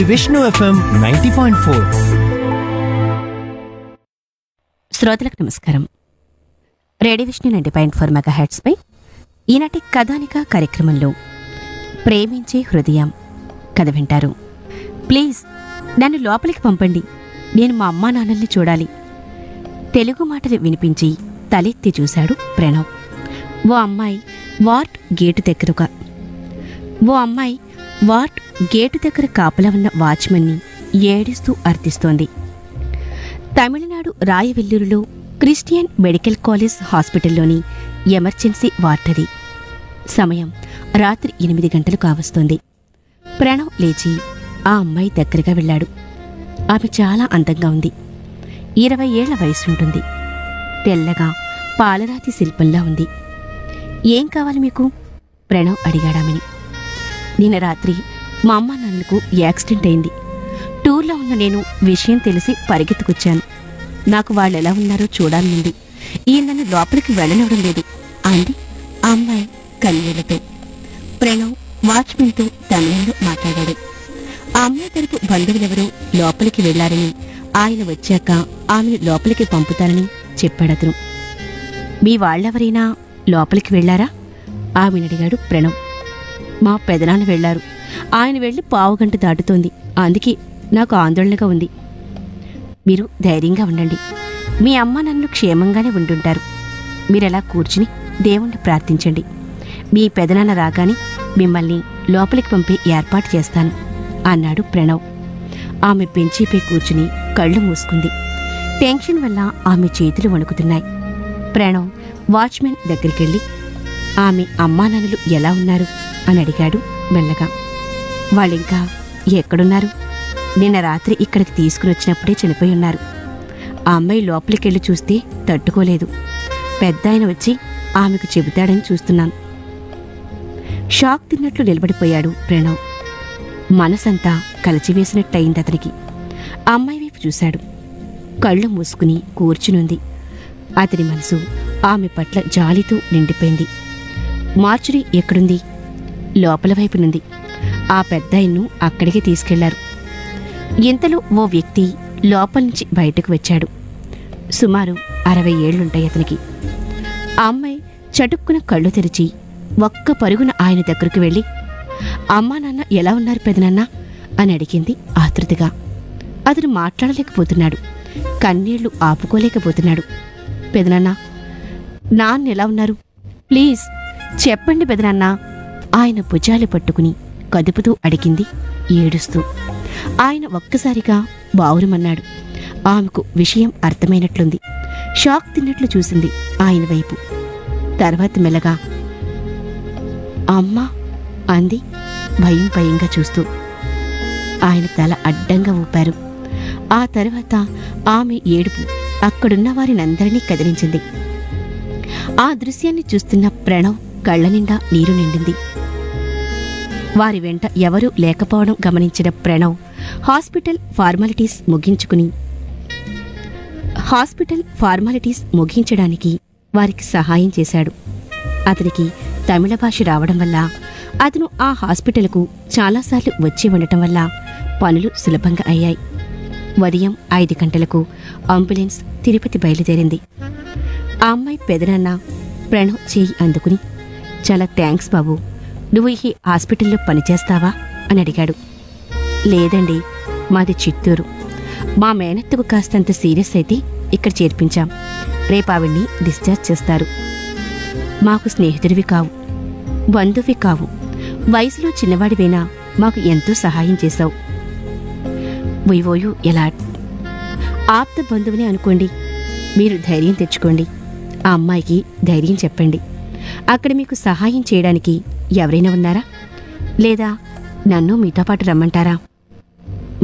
Vishnu FM ninety point four శ్రోతలకు నమస్కారం radio Vishnu ninety point four mega పై ఈనాటి కథానిక కార్యక్రమంలో ప్రేమించే హృదయం కథ వింటారు ప్లీజ్ నన్ను లోపలికి పంపండి నేను మా అమ్మా నాన్నల్ని చూడాలి తెలుగు మాటలు వినిపించి తలెత్తి చూశాడు ప్రణవ్ ఓ అమ్మాయి వార్డ్ గేటు దగ్గరగా ఓ అమ్మాయి వార్డ్ గేటు దగ్గర కాపలా ఉన్న వాచ్మెన్ని ఏడుస్తూ అర్థిస్తోంది తమిళనాడు రాయవెల్లూరులో క్రిస్టియన్ మెడికల్ కాలేజ్ హాస్పిటల్లోని ఎమర్జెన్సీ వార్డ్ అది సమయం రాత్రి ఎనిమిది గంటలు కావస్తోంది ప్రణవ్ లేచి ఆ అమ్మాయి దగ్గరగా వెళ్ళాడు ఆమె చాలా అందంగా ఉంది ఇరవై ఏళ్ల వయసుంటుంది తెల్లగా పాలరాతి శిల్పంలా ఉంది ఏం కావాలి మీకు ప్రణవ్ అడిగాడామెని నిన్న రాత్రి మా అమ్మ నాన్నలకు యాక్సిడెంట్ అయింది టూర్లో ఉన్న నేను విషయం తెలిసి పరిగెత్తుకొచ్చాను నాకు వాళ్ళు ఎలా ఉన్నారో చూడాలనుంది ఈయన నన్ను లోపలికి వెళ్ళనివ్వడం లేదు అంది ఆ అమ్మాయి కన్నీళ్లతో ప్రణవ్ వాచ్మెన్తో తమిళంలో మాట్లాడాడు ఆ అమ్మాయి తరపు బంధువులెవరో లోపలికి వెళ్లారని ఆయన వచ్చాక ఆమెను లోపలికి పంపుతారని చెప్పాడతను మీ వాళ్ళెవరైనా లోపలికి వెళ్లారా ఆమెనడిగాడు ప్రణవ్ మా పెదనాన్న వెళ్లారు ఆయన వెళ్లి పావుగంట దాటుతోంది అందుకే నాకు ఆందోళనగా ఉంది మీరు ధైర్యంగా ఉండండి మీ అమ్మ నన్ను క్షేమంగానే ఉండుంటారు మీరెలా కూర్చుని దేవుణ్ణి ప్రార్థించండి మీ పెదనాన్న రాగానే మిమ్మల్ని లోపలికి పంపే ఏర్పాటు చేస్తాను అన్నాడు ప్రణవ్ ఆమె బెంచీపై కూర్చుని కళ్ళు మూసుకుంది టెన్షన్ వల్ల ఆమె చేతులు వణుకుతున్నాయి ప్రణవ్ వాచ్మెన్ దగ్గరికెళ్ళి ఆమె అమ్మానాన్నలు ఎలా ఉన్నారు అని అడిగాడు మెల్లగా వాళ్ళింకా ఎక్కడున్నారు నిన్న రాత్రి ఇక్కడికి తీసుకుని వచ్చినప్పుడే చనిపోయి ఉన్నారు ఆ అమ్మాయి లోపలికెళ్ళి చూస్తే తట్టుకోలేదు పెద్ద ఆయన వచ్చి ఆమెకు చెబుతాడని చూస్తున్నాను షాక్ తిన్నట్లు నిలబడిపోయాడు ప్రణవ్ మనసంతా కలచివేసినట్టయింది అతనికి ఆ అమ్మాయి వైపు చూశాడు కళ్ళు మూసుకుని కూర్చునుంది అతని మనసు ఆమె పట్ల జాలితో నిండిపోయింది మార్చురీ ఎక్కడుంది లోపల వైపునుంది ఆ పెద్దాయన్ను అక్కడికి తీసుకెళ్లారు ఇంతలో ఓ వ్యక్తి లోపల నుంచి బయటకు వచ్చాడు సుమారు అరవై ఏళ్లుంటాయి అతనికి ఆ అమ్మాయి చటుక్కున కళ్ళు తెరిచి ఒక్క పరుగున ఆయన దగ్గరకు వెళ్ళి అమ్మా నాన్న ఎలా ఉన్నారు పెదనాన్న అని అడిగింది ఆతృతగా అతను మాట్లాడలేకపోతున్నాడు కన్నీళ్లు ఆపుకోలేకపోతున్నాడు పెదనాన్న నాన్న ఎలా ఉన్నారు ప్లీజ్ చెప్పండి పెదనాన్న ఆయన భుజాలు పట్టుకుని కదుపుతూ అడిగింది ఏడుస్తూ ఆయన ఒక్కసారిగా బావురమన్నాడు ఆమెకు విషయం అర్థమైనట్లుంది షాక్ తిన్నట్లు చూసింది ఆయన వైపు తర్వాత మెల్లగా అమ్మా అంది భయం భయంగా చూస్తూ ఆయన తల అడ్డంగా ఊపారు ఆ తర్వాత ఆమె ఏడుపు అక్కడున్న వారినందరినీ కదిలించింది ఆ దృశ్యాన్ని చూస్తున్న ప్రణవ్ కళ్ళ నిండా నీరు నిండింది వారి వెంట ఎవరూ లేకపోవడం గమనించిన ప్రణవ్ హాస్పిటల్ ఫార్మాలిటీస్ ముగించుకుని హాస్పిటల్ ఫార్మాలిటీస్ ముగించడానికి వారికి సహాయం చేశాడు అతనికి తమిళ భాష రావడం వల్ల అతను ఆ హాస్పిటల్కు చాలాసార్లు వచ్చి ఉండటం వల్ల పనులు సులభంగా అయ్యాయి ఉదయం ఐదు గంటలకు అంబులెన్స్ తిరుపతి బయలుదేరింది ఆ అమ్మాయి పెదనాన్న ప్రణవ్ చేయి అందుకుని చాలా థ్యాంక్స్ బాబు నువ్వు ఈ హాస్పిటల్లో పనిచేస్తావా అని అడిగాడు లేదండి మాది చిత్తూరు మా మేనత్తకు కాస్తంత సీరియస్ అయితే ఇక్కడ చేర్పించాం రేపు ఆవిడ్ని డిశ్చార్జ్ చేస్తారు మాకు స్నేహితుడివి కావు బంధువి కావు వయసులో చిన్నవాడివైనా మాకు ఎంతో సహాయం చేశావు వివోయు ఎలా ఆప్త బంధువుని అనుకోండి మీరు ధైర్యం తెచ్చుకోండి ఆ అమ్మాయికి ధైర్యం చెప్పండి అక్కడ మీకు సహాయం చేయడానికి ఎవరైనా ఉన్నారా లేదా నన్ను మీతో పాటు రమ్మంటారా